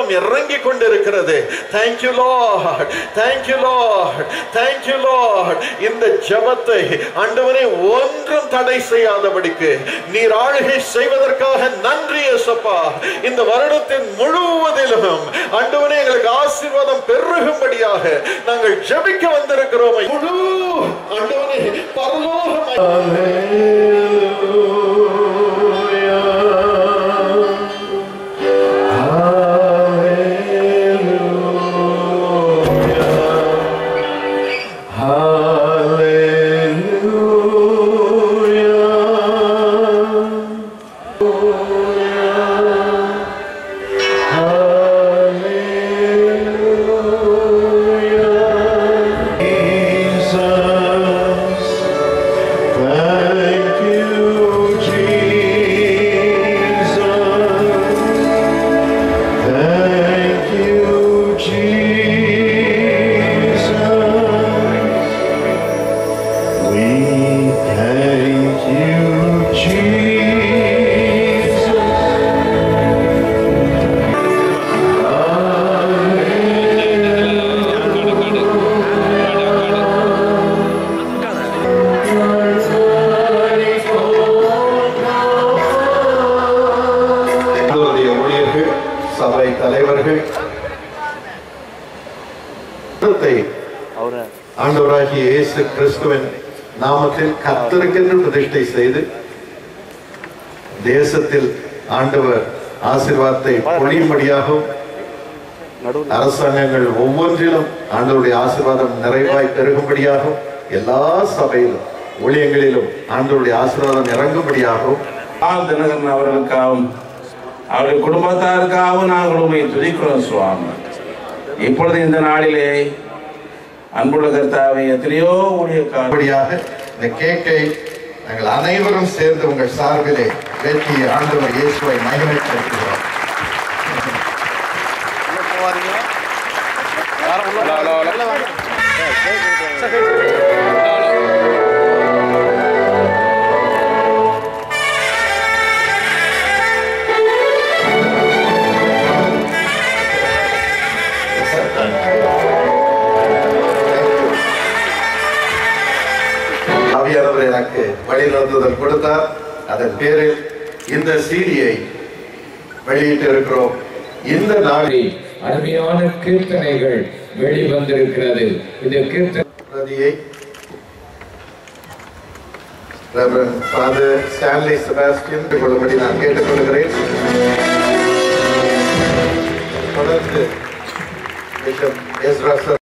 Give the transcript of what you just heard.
ஆசீர்வாதம் இறங்கி கொண்டிருக்கிறது thank you Lord thank you Lord thank you Lord இந்த ஜெபத்தை ஆண்டவரே ஒன்றும் தடை செய்யாதபடிக்கு நீர் ஆளுகை செய்வதற்காக நன்றி இயேசப்பா இந்த வருடத்தின் முழுவதிலும் ஆண்டவரே எங்களுக்கு ஆசீர்வாதம் பெருகும்படியாக நாங்கள் ஜெபிக்க வந்திருக்கிறோம் முழு ஆண்டவரே பரலோகம் Thank you, Jesus. Thank you, Jesus. We thank you, Jesus. ஆண்டவருடைய ஊழியர்கள் சபை தலைவர்கள் கருத்தை ஆண்டவராகிய இயேசு கிறிஸ்துவின் நாமத்தில் கத்தருக்கென்று பிரதிஷ்டை செய்து தேசத்தில் ஆண்டவர் ஆசீர்வாதத்தை பொழியும்படியாகவும் அரசாங்கங்கள் ஒவ்வொன்றிலும் ஆண்டவருடைய ஆசீர்வாதம் நிறைவாய் பெருகும்படியாகவும் எல்லா சபையிலும் ஊழியங்களிலும் ஆண்டவருடைய ஆசீர்வாதம் இறங்கும்படியாகவும் ஆள் தினகரன் அவர்களுக்காகவும் அவருடைய குடும்பத்தாருக்காகவும் நாங்கள் உண்மை துதிக்கிறோம் சுவாமி இப்பொழுது இந்த நாளிலே அன்புள்ள கர்த்தாவை எத்தனையோ ஊழியக்காரர் அப்படியாக இந்த கேக்கை நாங்கள் அனைவரும் சேர்ந்து உங்கள் சார்பிலே வெற்றி ஆண்டவர் இயேசுவை மகிமைப்படுத்துகிறோம் ஆவியானவர் எனக்கு வழிநடத்துதல் கொடுத்தார் அதன் பேரில் இந்த சீடியை வெளியிட்டு இருக்கிறோம் இந்த நாளில் அருமையான கீர்த்தனைகள் வெளிவந்திருக்கிறது இந்த கீர்த்தனை பிரதியை ரெவரண்ட் ஃபாதர் ஸ்டான்லி செபாஸ்டியன் கொள்ளும்படி நான் கேட்டுக்கொள்கிறேன் தொடர்ந்து பிஷப் எஸ்ரா சார்